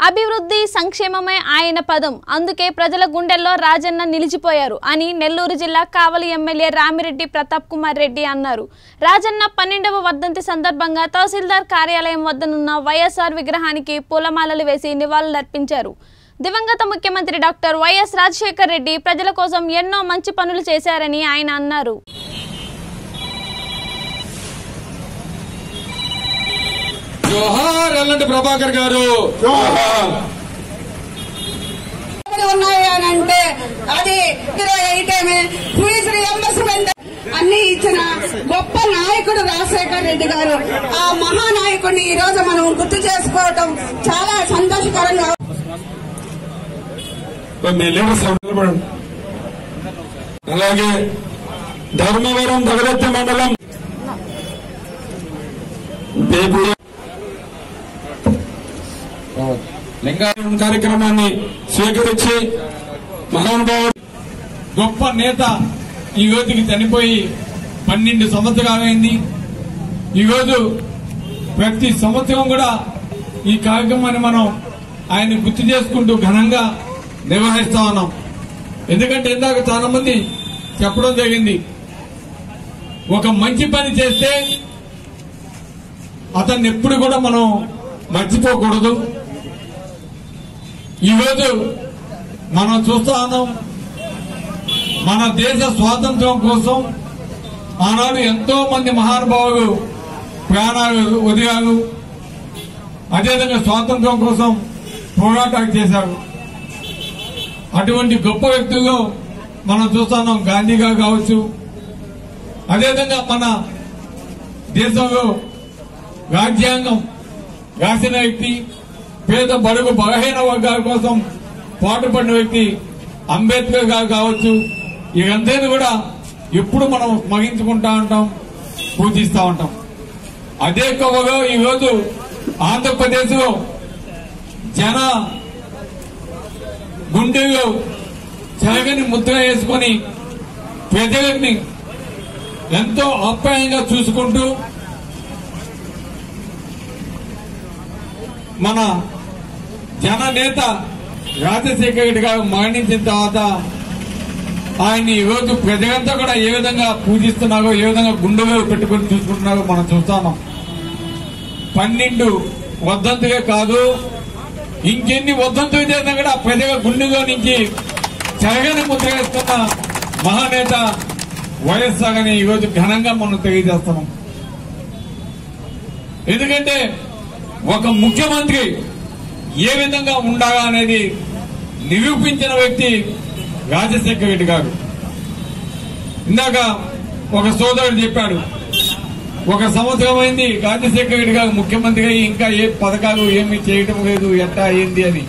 అభివృద్ధి సంక్షేమమే ఆయన పదం అందుకే ప్రజల గుండెల్లో రాజన్న నిలిచిపోయారు అని నెల్లూరు జిల్లా కావలి ఎమ్మెల్యే రామిరెడ్డి ప్రతాప్ కుమార్ రెడ్డి అన్నారు రాజన్న పన్నెండవ వర్ధంతి సందర్భంగా తహసీల్దార్ కార్యాలయం వద్దనున్న వైఎస్ఆర్ విగ్రహానికి పూలమాలలు వేసి నివాళులర్పించారు దివంగత ముఖ్యమంత్రి డాక్టర్ వైఎస్ రాజశేఖర్ రెడ్డి ప్రజల కోసం ఎన్నో మంచి పనులు చేశారని ఆయన అన్నారు జోహార్ ఎల్లంటి ప్రభాకర్ గారు ఎక్కడ ఉన్నాయి అని అంటే అది ఐటమే ఫీజు రియంబర్స్మెంట్ అన్ని ఇచ్చిన గొప్ప నాయకుడు రాజశేఖర్ రెడ్డి గారు ఆ మహానాయకుడిని ఈ రోజు మనం గుర్తు చేసుకోవటం చాలా సంతోషకరంగా మీ లీడర్స్ నిలబడండి అలాగే ధర్మవరం దగదత్తి మండలం బేబీ లింగాయనం కార్యక్రమాన్ని స్వీకరించి మహానుభావుడు గొప్ప నేత ఈ రోజుకి చనిపోయి పన్నెండు సంవత్సరాలైంది ఈరోజు ప్రతి సంవత్సరం కూడా ఈ కార్యక్రమాన్ని మనం ఆయన గుర్తు చేసుకుంటూ ఘనంగా నిర్వహిస్తా ఉన్నాం ఎందుకంటే ఇందాక చాలా మంది చెప్పడం జరిగింది ఒక మంచి పని చేస్తే అతన్ని ఎప్పుడు కూడా మనం మర్చిపోకూడదు ఈరోజు మనం చూస్తా ఉన్నాం మన దేశ స్వాతంత్ర్యం కోసం ఆనాడు ఎంతో మంది మహానుభావులు ప్రాణాలు వదిలారు అదేవిధంగా స్వాతంత్ర్యం కోసం పోరాటాలు చేశారు అటువంటి గొప్ప వ్యక్తుల్లో మనం చూస్తున్నాం గాంధీ గారు కావచ్చు అదేవిధంగా మన దేశంలో రాజ్యాంగం రాసిన వ్యక్తి పేద బడుగు బలహీన వర్గాల కోసం పాటుపడిన వ్యక్తి అంబేద్కర్ గారు కావచ్చు ఇదంతా కూడా ఎప్పుడు మనం స్మరించుకుంటా ఉంటాం పూజిస్తా ఉంటాం అదే కవగా ఈరోజు ఆంధ్రప్రదేశ్ లో జన గుండెల్లో చెరగని ముద్ర వేసుకొని ప్రజలని ఎంతో ఆప్యాయంగా చూసుకుంటూ మన జననేత రాజశేఖర రెడ్డి గారు మరణించిన తర్వాత ఆయన్ని ఈ రోజు ప్రజలంతా కూడా ఏ విధంగా పూజిస్తున్నారో ఏ విధంగా గుండెలో పెట్టుకొని చూసుకుంటున్నారో మనం చూస్తాము పన్నెండు వద్దంతులే కాదు ఇంకెన్ని వద్దంతులు చేసినా కూడా ప్రజల గుండెలో నుంచి చెరగని ముద్ర వేస్తున్న మహానేత వైఎస్ఆర్ అని ఈరోజు ఘనంగా మనం తెలియజేస్తున్నాం ఎందుకంటే ఒక ముఖ్యమంత్రి ఏ విధంగా ఉండాలా అనేది నిరూపించిన వ్యక్తి రాజశేఖర రెడ్డి గారు ఇందాక ఒక సోదరుడు చెప్పాడు ఒక సంవత్సరం అయింది రాజశేఖర రెడ్డి గారు ముఖ్యమంత్రిగా ఇంకా ఏ పథకాలు ఏమి చేయటం లేదు ఎట్టా అయింది అని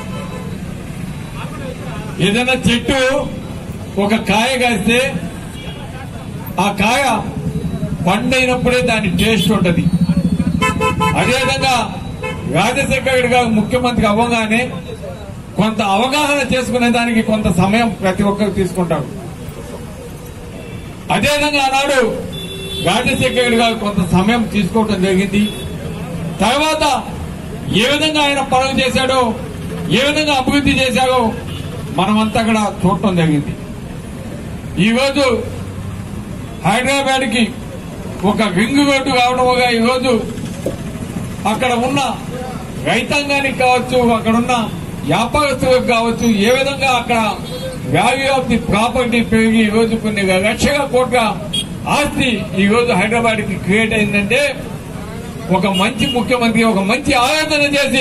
ఏదైనా చెట్టు ఒక కాయ కాస్తే ఆ కాయ పండైనప్పుడే దాని టేస్ట్ ఉంటది అదేవిధంగా రాజశేఖర రెడ్డి గారు ముఖ్యమంత్రి అవ్వగానే కొంత అవగాహన చేసుకునే దానికి కొంత సమయం ప్రతి ఒక్కరు తీసుకుంటారు అదేవిధంగా ఆనాడు రాజశేఖర రెడ్డి గారు కొంత సమయం తీసుకోవడం జరిగింది తర్వాత ఏ విధంగా ఆయన పనులు చేశాడో ఏ విధంగా అభివృద్ధి చేశాడో మనమంతా కూడా చూడటం జరిగింది ఈరోజు హైదరాబాద్ కి ఒక రింగ్ రోడ్డు కావడం ఈరోజు అక్కడ ఉన్న రైతాంగానికి కావచ్చు అక్కడ ఉన్న వ్యాపారస్తులకు కావచ్చు ఏ విధంగా అక్కడ వాల్యూ ఆఫ్ ది ప్రాపర్టీ పెరిగి ఈ రోజు కొన్ని లక్షల కోట్ల ఆస్తి ఈ రోజు హైదరాబాద్ కి క్రియేట్ అయిందంటే ఒక మంచి ముఖ్యమంత్రి ఒక మంచి ఆలోచన చేసి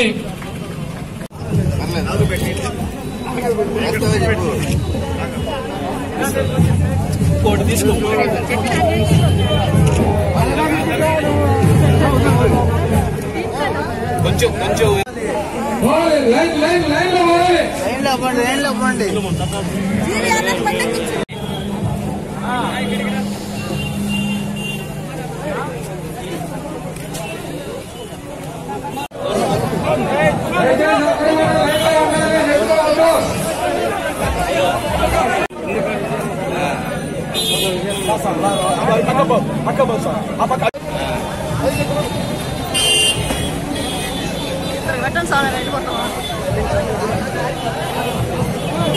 పోవాలి, లైన్ లైన్ లైన్ లో పోవాలి లైన్లో పండి లైన్లో పండి పెట్టండి సార్ వెళ్ళిపోతాం ఆ